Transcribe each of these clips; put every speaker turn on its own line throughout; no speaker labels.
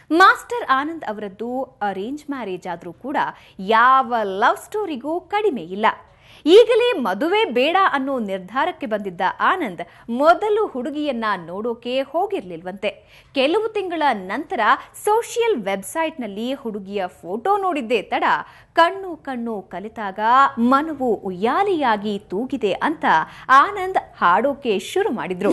master Anand ಅವರದ್ದು arrange marriage ಆದರೂ ಕೂಡ ಯಾವ ಲವ್ ಸ್ಟೋರಿಗೂ ಕಡಿಮೆ ಇಲ್ಲ ಈಗಲೇ ಮದುವೆ ಬೇಡ ಅನ್ನೋ ನಿರ್ಧಾರಕ್ಕೆ ಬಂದಿದ್ದ ಆನಂದ್ ಮೊದಲು ಹುಡುಗಿಯನ್ನ ನೋಡೋಕೆ ಹೋಗಿರ್ಲಿಲ್ವಂತೆ ಕೆಲವು ತಿಂಗಳ ನಂತರ ಸೋಷಿಯಲ್ ವೆಬ್ಸೈಟ್ನಲ್ಲಿ ಹುಡುಗಿಯ ಫೋಟೋ ನೋಡಿದ್ದೇ ತಡ ಕಣ್ಣು ಕಣ್ಣು ಕಲಿತಾಗ ಮನವು ಉಯ್ಯಾಲಿಯಾಗಿ ತೂಗಿದೆ ಅಂತ ಆನಂದ್ ಹಾಡೋಕೆ ಶುರು ಮಾಡಿದ್ರು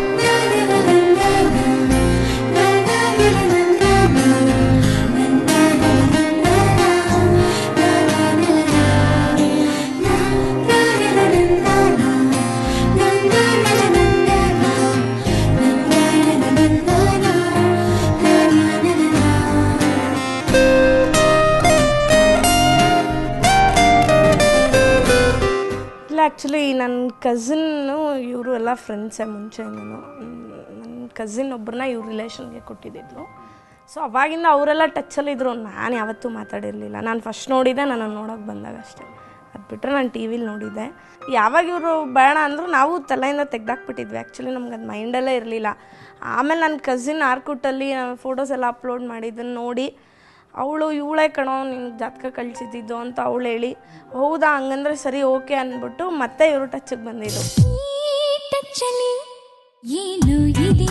ಇಲ್ಲ ಆ್ಯಕ್ಚುಲಿ ನನ್ನ ಕಸಿನ್ನು ಇವರು ಎಲ್ಲ ಫ್ರೆಂಡ್ಸೇ ಮುಂಚೆ ನಾನು ನನ್ನ ಕಸಿನ್ ಒಬ್ಬರನ್ನ ಇವ್ರ ರಿಲೇಷನ್ಗೆ ಕೊಟ್ಟಿದ್ದಿದ್ರು ಸೊ ಅವಾಗಿಂದ ಅವರೆಲ್ಲ ಟಚ್ಚಲ್ಲಿದ್ದರು ನಾನು ಯಾವತ್ತೂ ಮಾತಾಡಿರಲಿಲ್ಲ ನಾನು ಫಸ್ಟ್ ನೋಡಿದ್ದೆ ನಾನು ನೋಡೋಕೆ ಬಂದಾಗ ಅಷ್ಟೇ ಅದು ಬಿಟ್ಟರೆ ನಾನು ಟಿ ವಿಲಿ ನೋಡಿದ್ದೆ ಯಾವಾಗ ಇವರು ಬೇಡ ಅಂದರು ನಾವು ತಲೆಯಿಂದ ತೆಗ್ದಾಕ್ಬಿಟ್ಟಿದ್ವಿ ಆ್ಯಕ್ಚುಲಿ ನಮ್ಗೆ ಅದು ಮೈಂಡಲ್ಲೇ ಇರಲಿಲ್ಲ ಆಮೇಲೆ ನನ್ನ ಕಸಿನ್ ಆರ್ಕುಟಲ್ಲಿ ಫೋಟೋಸ್ ಎಲ್ಲ ಅಪ್ಲೋಡ್ ಮಾಡಿದ್ದನ್ನು ನೋಡಿ ಅವಳು ಇವಳೇ ಕಣೋ ನಿನ್ಗೆ ಜಾತಕ ಕಳಿಸಿದ್ದು ಅಂತ ಅವಳು ಹೇಳಿ ಹೌದಾ ಹಂಗಂದ್ರೆ ಸರಿ ಓಕೆ ಅಂದ್ಬಿಟ್ಟು ಮತ್ತೆ ಇವರು ಟಚ್ಗೆ ಬಂದಿದ್ದು
ಟಚ್ಚಲಿ ಏನು ಇದೆ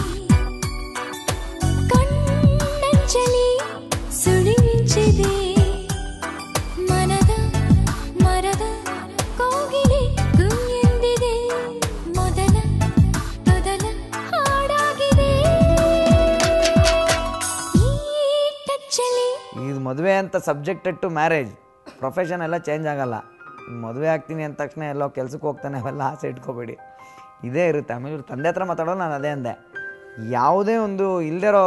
ಕಣ್ಣಂಚಲಿ ಸುಳಿವಿಂಚಿದೆ ಮನದ ಮರದ ಕೋಗಿಲೆ ಗುಂಯೆಂದಿದೆ ಮೊದಲ ಮೊದಲ ಹಾಡಾಗಿದೆ ಈ ಟಚ್ಚಲಿ
ಇದು ಮದುವೆ ಅಂತ ಸಬ್ಜೆಕ್ಟೆಡ್ ಟು ಮ್ಯಾರೇಜ್ ಪ್ರೊಫೆಷನ್ ಎಲ್ಲ ಚೇಂಜ್ ಆಗಲ್ಲ ಮದುವೆ ಆಗ್ತೀನಿ ಅಂದ ತಕ್ಷಣ ಎಲ್ಲೋ ಕೆಲ್ಸಕ್ಕೆ ಹೋಗ್ತಾನೆ ಅವೆಲ್ಲ ಆಸೆ ಇಟ್ಕೋಬೇಡಿ ಇದೇ ಇರುತ್ತೆ ಆಮೇಲೆ ಇವ್ರ ತಂದೆ ಹತ್ರ ಮಾತಾಡೋದು ನಾನು ಅದೇ ಅಂದೆ ಯಾವುದೇ ಒಂದು ಇಲ್ದಿರೋ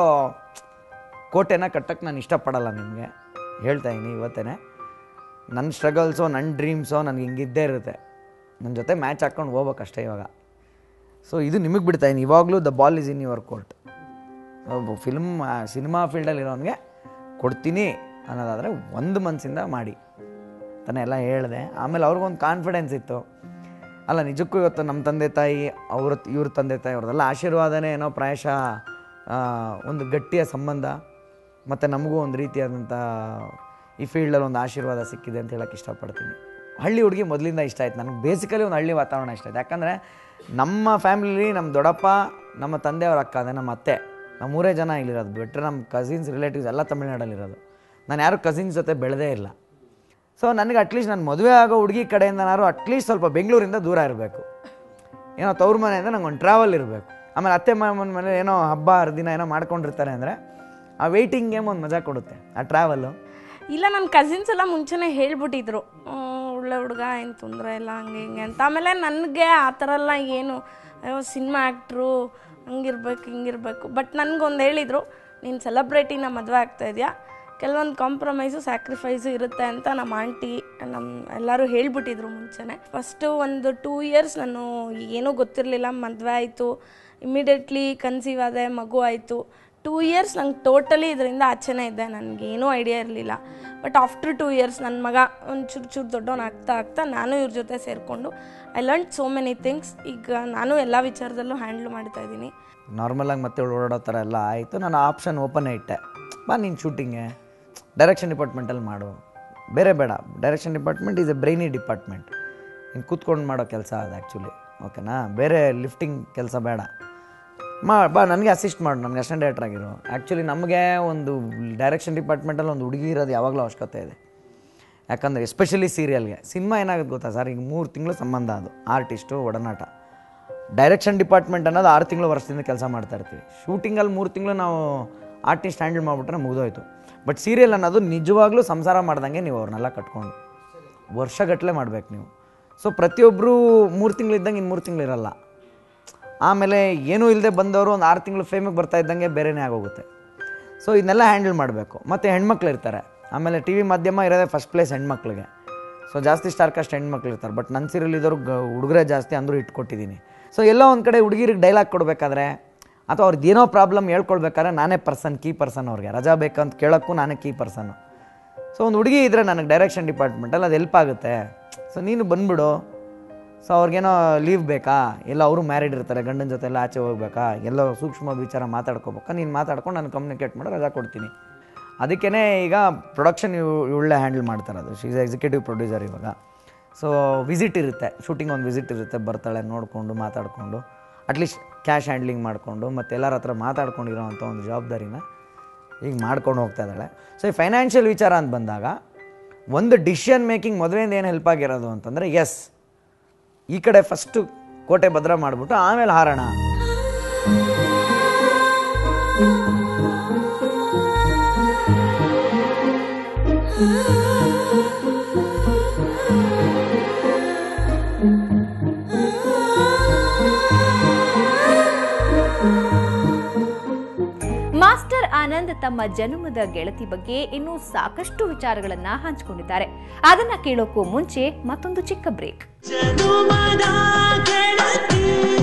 ಕೋಟೆನ ಕಟ್ಟಕ್ಕೆ ನಾನು ಇಷ್ಟಪಡಲ್ಲ ನಿಮಗೆ ಹೇಳ್ತಾ ಇದ್ದೀನಿ ಇವತ್ತೇ ನನ್ನ ಸ್ಟ್ರಗಲ್ಸೋ ನನ್ನ ಡ್ರೀಮ್ಸೋ ನನಗೆ ಹಿಂಗಿದ್ದೇ ಇರುತ್ತೆ ನನ್ನ ಜೊತೆ ಮ್ಯಾಚ್ ಹಾಕ್ಕೊಂಡು ಹೋಗ್ಬೇಕಷ್ಟೇ ಇವಾಗ ಸೊ ಇದು ನಿಮಗೆ ಬಿಡ್ತಾ ಇದ್ದೀನಿ ಇವಾಗಲೂ the ball is in your court ಒಬ್ಬ ಫಿಲ್ಮ್ ಸಿನಿಮಾ ಫೀಲ್ಡಲ್ಲಿ ಇರೋನಿಗೆ ಕೊಡ್ತೀನಿ ಅನ್ನೋದಾದರೆ ಒಂದು ಮನಸ್ಸಿಂದ ಮಾಡಿ ತಾನೇ ಎಲ್ಲ ಹೇಳಿದೆ ಆಮೇಲೆ ಅವ್ರಿಗೊಂದು ಕಾನ್ಫಿಡೆನ್ಸ್ ಇತ್ತು ಅಲ್ಲ ನಿಜಕ್ಕೂ ಇವತ್ತು ನಮ್ಮ ತಂದೆ ತಾಯಿ ಅವ್ರ ಇವ್ರ ತಂದೆ ತಾಯಿ ಅವ್ರದ್ದೆಲ್ಲ ಆಶೀರ್ವಾದನೇ ಏನೋ ಪ್ರಾಯಶಃ ಆ, ಒಂದು ಗಟ್ಟಿಯ ಸಂಬಂಧ ಮತ್ತು ನಮಗೂ ಒಂದು ರೀತಿಯಾದಂಥ ಈ ಫೀಲ್ಡಲ್ಲಿ ಒಂದು ಆಶೀರ್ವಾದ ಸಿಕ್ಕಿದೆ ಅಂತ ಹೇಳಕ್ಕೆ ಇಷ್ಟಪಡ್ತೀನಿ ಹಳ್ಳಿ ಹುಡುಗಿ ಮೊದಲಿಂದ ಇಷ್ಟ ಆಯ್ತು ನನಗೆ ಬೇಸಿಕಲಿ ಒಂದು ಹಳ್ಳಿ ವಾತಾವರಣ ಇಷ್ಟ ಆಯ್ತು ಯಾಕಂದರೆ ನಮ್ಮ ಫ್ಯಾಮಿಲಿ ನಮ್ಮ ದೊಡ್ಡಪ್ಪ ನಮ್ಮ ತಂದೆಯವ್ರ ಅಕ್ಕ ಅದೇ ನಮ್ಮ ಅತ್ತೆ ನಾವು ಮೂರೇ ಜನ ಇಲ್ಲಿರೋದು ಬಿಟ್ಟರೆ ನಮ್ಮ ಕಸಿನ್ಸ್ ರಿಲೇಟಿವ್ಸ್ ಎಲ್ಲ ತಮಿಳ್ನಾಡಲ್ಲಿರೋದು ನಾನು ಯಾರು ಕಸಿನ್ಸ್ ಜೊತೆ ಬೆಳೆದೇ ಇಲ್ಲ ಸೊ ನನಗೆ ಅಟ್ಲೀಸ್ಟ್ ನಾನು ಮದುವೆ ಆಗೋ ಹುಡುಗಿ ಕಡೆಯಿಂದನಾದ್ರು ಅಟ್ಲೀಸ್ಟ್ ಸ್ವಲ್ಪ ಬೆಂಗಳೂರಿಂದ ದೂರ ಇರಬೇಕು ಏನೋ ತವ್ರ ಮನೆಯಿಂದ ನಂಗೆ ಒಂದು ಟ್ರಾವೆಲ್ ಇರಬೇಕು ಆಮೇಲೆ ಅತ್ತೆ ಮಾಮನ ಮನೆ ಏನೋ ಹಬ್ಬ ಹರಿದಿನ ಏನೋ ಮಾಡ್ಕೊಂಡಿರ್ತಾರೆ ಅಂದರೆ ಆ ವೆಯ್ಟಿಂಗ್ ಗೇಮ್ ಒಂದು ಮಜಾ ಕೊಡುತ್ತೆ ಆ ಟ್ರಾವೆಲು
ಇಲ್ಲ ನನ್ನ ಕಸಿನ್ಸ್ ಎಲ್ಲ ಮುಂಚೆನೇ ಹೇಳ್ಬಿಟ್ಟಿದ್ರು ಹ್ಮ್, ಒಳ್ಳೆ ಹುಡುಗ ಏನು ತೊಂದರೆ ಇಲ್ಲ ಹಂಗೆ ಹಿಂಗೆ ಅಂತ ಆಮೇಲೆ ನನಗೆ ಆ ಥರ ಎಲ್ಲ ಏನು ಅಯ್ಯೋ ಸಿನಿಮಾ ಆ್ಯಕ್ಟ್ರು ಹಂಗಿರ್ಬೇಕು ಹಿಂಗಿರ್ಬೇಕು ಬಟ್ ನನಗೊಂದು ಹೇಳಿದರು ನೀನು ಸೆಲೆಬ್ರಿಟಿನ ಮದುವೆ ಆಗ್ತಾ ಇದೆಯಾ ಕೆಲವೊಂದು ಕಾಂಪ್ರಮೈಸು ಸ್ಯಾಕ್ರಿಫೈಸು ಇರುತ್ತೆ ಅಂತ ನಮ್ಮ ಆಂಟಿ ನಮ್ಮ ಎಲ್ಲರೂ ಹೇಳ್ಬಿಟ್ಟಿದ್ರು ಮುಂಚೆನೇ ಫಸ್ಟು ಒಂದು ಟೂ ಇಯರ್ಸ್ ನಾನು ಏನೂ ಗೊತ್ತಿರಲಿಲ್ಲ ಮದುವೆ ಆಯಿತು ಇಮಿಡಿಯೇಟ್ಲಿ ಕನ್ಸೀವ್ ಆದೆ ಮಗು ಆಯಿತು ಟೂ ಇಯರ್ಸ್ ನಂಗೆ ಟೋಟಲಿ ಇದರಿಂದ ಆಚೆನೇ ಇದ್ದೆ ನನಗೇನೂ ಐಡಿಯಾ ಇರಲಿಲ್ಲ ಬಟ್ ಆಫ್ಟರ್ ಟೂ ಇಯರ್ಸ್ ನನ್ನ ಮಗ ಒಂದು ಚೂರು ಚೂರು ದೊಡ್ಡವನು ಆಗ್ತಾ ಆಗ್ತಾ ನಾನು ಇವ್ರ ಜೊತೆ ಸೇರಿಕೊಂಡು I learn so many things ಈಗ ನಾನು ಎಲ್ಲ ವಿಚಾರದಲ್ಲೂ ಹ್ಯಾಂಡ್ಲ್ ಮಾಡ್ತಾ ಇದ್ದೀನಿ
ನಾರ್ಮಲಾಗಿ ಮತ್ತೆ ಓಡಾಡೋ ಥರ ಎಲ್ಲ ಆಯಿತು ನಾನು ಆಪ್ಷನ್ ಓಪನ್ ಇಟ್ಟೆ ಬಾ ನೀನು ಶೂಟಿಂಗೆ ಡೈರೆಕ್ಷನ್ ಡಿಪಾರ್ಟ್ಮೆಂಟಲ್ಲಿ ಮಾಡು ಬೇರೆ ಬೇಡ direction department is a brainy department ನೀನು ಕೂತ್ಕೊಂಡು ಮಾಡೋ ಕೆಲಸ ಅದು ಆ್ಯಕ್ಚುಲಿ ಓಕೆನಾ ಬೇರೆ ಲಿಫ್ಟಿಂಗ್ ಕೆಲಸ ಬೇಡ ಮಾ ಬಾ ನನಗೆ ಅಸಿಸ್ಟ್ ಮಾಡು ನನಗೆ ಅಸಿಸ್ಟೆಂಟ್ ಡೈರೆಕ್ಟರ್ ಆಗಿರು ಆ್ಯಕ್ಚುಲಿ ನಮಗೆ ಒಂದು ಡೈರೆಕ್ಷನ್ ಡಿಪಾರ್ಟ್ಮೆಂಟಲ್ಲಿ ಒಂದು ಹುಡುಗಿ ಇರೋದು ಯಾವಾಗಲೂ ಅವಶ್ಯಕತೆ ಇದೆ ಯಾಕಂದರೆ ಎಸ್ಪೆಷಲಿ ಸೀರಿಯಲ್ಗೆ ಸಿನಿಮಾ ಏನಾಗುತ್ತೆ ಗೊತ್ತಾ ಸರ್ ಈಗ ಮೂರು ತಿಂಗಳು ಸಂಬಂಧ ಅದು ಆರ್ಟಿಸ್ಟು ಒಡನಾಟ ಡೈರೆಕ್ಷನ್ ಡಿಪಾರ್ಟ್ಮೆಂಟ್ ಅನ್ನೋದು ಆರು ತಿಂಗಳು ವರ್ಷದಿಂದ ಕೆಲಸ ಮಾಡ್ತಾ ಇರ್ತೀವಿ ಶೂಟಿಂಗಲ್ಲಿ ಮೂರು ತಿಂಗಳು ನಾವು ಆರ್ಟಿಸ್ಟ್ ಹ್ಯಾಂಡಲ್ ಮಾಡಿಬಿಟ್ರೆ ಮುಗಿದೋಯ್ತು ಬಟ್ ಸೀರಿಯಲ್ ಅನ್ನೋದು ನಿಜವಾಗ್ಲೂ ಸಂಸಾರ ಮಾಡ್ದಂಗೆ ನೀವು ಅವ್ರನ್ನೆಲ್ಲ ಕಟ್ಕೊಂಡು ವರ್ಷಗಟ್ಟಲೆ ಮಾಡ್ಬೇಕು ನೀವು ಸೊ ಪ್ರತಿಯೊಬ್ಬರು ಮೂರು ತಿಂಗಳಿದ್ದಂಗೆ ಇನ್ನು ಮೂರು ತಿಂಗಳು ಇರಲ್ಲ ಆಮೇಲೆ ಏನೂ ಇಲ್ಲದೆ ಬಂದವರು ಒಂದು ಆರು ತಿಂಗಳು ಫೇಮಿಗೆ ಬರ್ತಾ ಇದ್ದಂಗೆ ಬೇರೆನೇ ಆಗೋಗುತ್ತೆ ಸೊ ಇದನ್ನೆಲ್ಲ ಹ್ಯಾಂಡಲ್ ಮಾಡಬೇಕು ಮತ್ತು ಹೆಣ್ಮಕ್ಳು ಇರ್ತಾರೆ ಆಮೇಲೆ ಟಿ ವಿ ಮಾಧ್ಯಮ ಇರೋದೇ ಫಸ್ಟ್ ಪ್ಲೇಸ್ ಹೆಣ್ಮಕ್ಳಿಗೆ ಸೊ ಜಾಸ್ತಿ ಸ್ಟಾರ್ಕಸ್ಟ್ ಹೆಣ್ಮಕ್ಳು ಇರ್ತಾರೆ ಬಟ್ ನನ್ನ ಸೀರಿಯಲ್ ಇದ್ದವ್ರು ಗ ಹುಡುಗರೇ ಜಾಸ್ತಿ ಅಂದರೂ ಇಟ್ಕೊಟ್ಟಿದ್ದೀನಿ ಸೊ ಎಲ್ಲೋ ಒಂದು ಕಡೆ ಹುಡುಗಿರಿಗೆ ಡೈಲಾಗ್ ಕೊಡಬೇಕಾದ್ರೆ ಅಥವಾ ಅವ್ರದ್ದು ಏನೋ ಪ್ರಾಬ್ಲಮ್ ಹೇಳ್ಕೊಳ್ಬೇಕಾದ್ರೆ ನಾನೇ ಪರ್ಸನ್ ಕೀ ಪರ್ಸನ್ ಅವ್ರಿಗೆ ರಜಾ ಬೇಕಂತ ಕೇಳೋಕ್ಕೂ ನಾನೇ ಕೀ ಪರ್ಸನ್ನು ಸೊ ಒಂದು ಹುಡುಗಿ ಇದ್ದರೆ ನನಗೆ ಡೈರೆಕ್ಷನ್ ಡಿಪಾರ್ಟ್ಮೆಂಟಲ್ಲಿ ಅದು ಹೆಲ್ಪ್ ಆಗುತ್ತೆ ಸೊ ನೀನು ಬಂದ್ಬಿಡು ಸೊ ಅವ್ರಿಗೇನೋ ಲೀವ್ ಬೇಕಾ ಎಲ್ಲ ಅವರು ಮ್ಯಾರಿಡ್ ಇರ್ತಾರೆ ಗಂಡನ ಜೊತೆ ಎಲ್ಲ ಆಚೆ ಹೋಗ್ಬೇಕಾ ಎಲ್ಲೋ ಸೂಕ್ಷ್ಮ ವಿಚಾರ ಮಾತಾಡ್ಕೋಬೇಕಾ ನೀನು ಮಾತಾಡ್ಕೊಂಡು ನಾನು ಕಮ್ಯುನಿಕೇಟ್ ಮಾಡಿ ರಜಾ ಕೊಡ್ತೀನಿ ಅದಕ್ಕೇ ಈಗ ಪ್ರೊಡಕ್ಷನ್ ಇವಳೇ ಹ್ಯಾಂಡಲ್ ಮಾಡ್ತಾರೆ ಅದು ಶೀಸ್ ಎಕ್ಸಿಕ್ಯೂಟಿವ್ ಪ್ರೊಡ್ಯೂಸರ್ ಇವಾಗ ಸೊ ವಿಸಿಟ್ ಇರುತ್ತೆ ಶೂಟಿಂಗ್ ಒಂದು ವಿಸಿಟ್ ಇರುತ್ತೆ ಬರ್ತಾಳೆ ನೋಡಿಕೊಂಡು ಮಾತಾಡಿಕೊಂಡು ಅಟ್ಲೀಸ್ಟ್ ಕ್ಯಾಶ್ ಹ್ಯಾಂಡ್ಲಿಂಗ್ ಮಾಡಿಕೊಂಡು ಮತ್ತು ಎಲ್ಲರ ಹತ್ರ ಮಾತಾಡ್ಕೊಂಡಿರೋ ಅಂಥ ಒಂದು ಜವಾಬ್ದಾರಿನ ಈಗ ಮಾಡ್ಕೊಂಡು ಹೋಗ್ತಾ ಇದ್ದಾಳೆ ಸೊ ಈ ಫೈನಾನ್ಷಿಯಲ್ ವಿಚಾರ ಅಂತ ಬಂದಾಗ ಒಂದು ಡಿಸಿಷನ್ ಮೇಕಿಂಗ್ ಮದುವೆಯಿಂದ ಏನು ಹೆಲ್ಪ್ ಆಗಿರೋದು ಅಂತಂದರೆ ಎಸ್ ಈ ಕಡೆ ಫಸ್ಟು ಕೋಟೆ ಭದ್ರ ಮಾಡಿಬಿಟ್ಟು ಆಮೇಲೆ ಹಾರೋಣ
ಮಾಸ್ಟರ್ ಆನಂದ್ ತಮ್ಮ ಜನ್ಮದ ಗೆಳತಿ ಬಗ್ಗೆ ಇನ್ನೂ ಸಾಕಷ್ಟು ವಿಚಾರಗಳನ್ನ ಹಂಚಿಕೊಂಡಿದ್ದಾರೆ ಅದನ್ನ ಕೇಳೋಕ್ಕೂ ಮುಂಚೆ ಮತ್ತೊಂದು ಚಿಕ್ಕ ಬ್ರೇಕ್
ಜನುಮದ ಗೆಳತಿ